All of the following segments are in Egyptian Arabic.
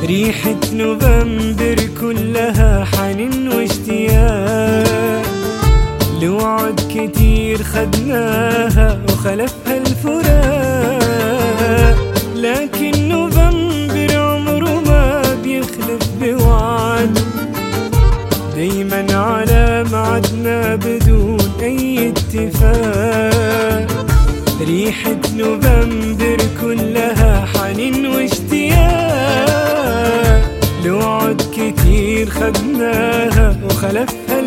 ريحة نوفمبر كلها حنين واشتياق لوعد كتير خدناها وخلفها الفراق لكن نوفمبر عمره ما بيخلف بوعد دايما على معدنا بدون اي اتفاق ريحة نوفمبر كلها حنين واشتياق لوعد كتير خدناها وخلفها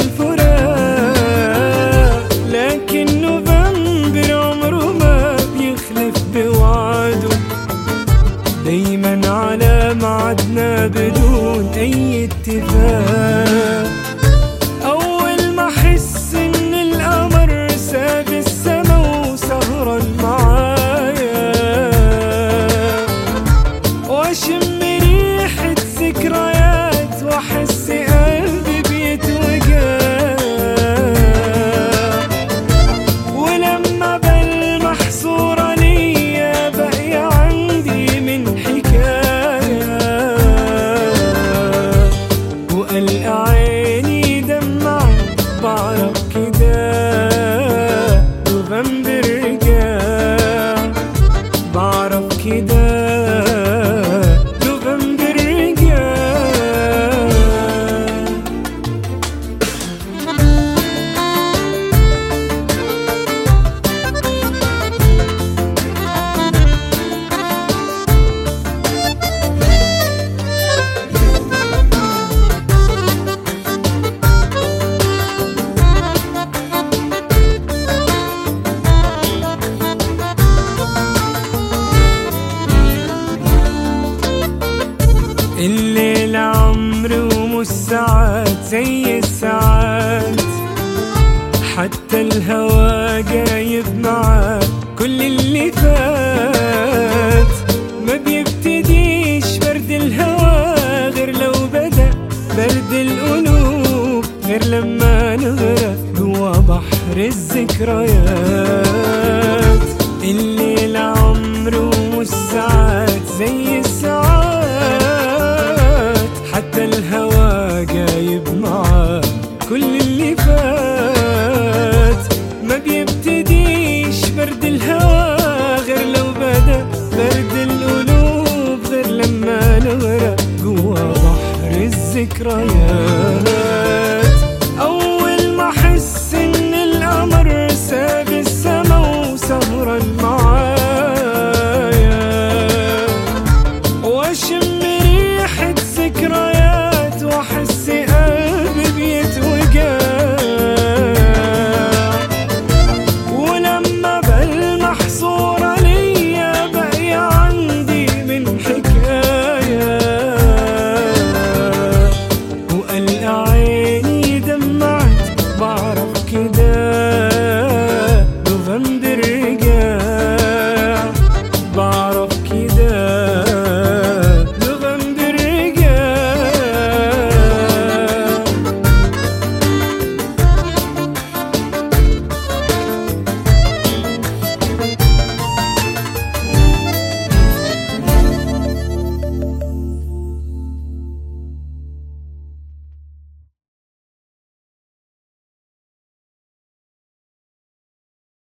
الفراق لكن نوفمبر عمره ما بيخلف بوعده دايما على معدنا بدون اي اتفاق اول ما احس ان القمر ساب السما وسهران معايا واشم ريحة ذكريات واحس قلبي بيتوجع ولما بلمح صورة ليا باقية عندي من حكاية وقلق عيني دمع بعرف كده نوفمبر رجع بعرف كده نوفمبر رجع الليل عمر ومش ساعات زي الساعات حتى الهوى جايب معاه كل اللي فات ما بيبتديش برد الهوى غير لو بدأ برد القلوب غير لما نغرق جوا بحر الذكريات الليل عمره ومش ساعات زي الساعات حتى الهوى جايب معاه كل اللي فات ما بيبتديش برد الهوى غير لو بدا برد القلوب غير لما نغرق جوا بحر الذكريات أول ما أحس إن القمر ساب السما وسهران معايا واشم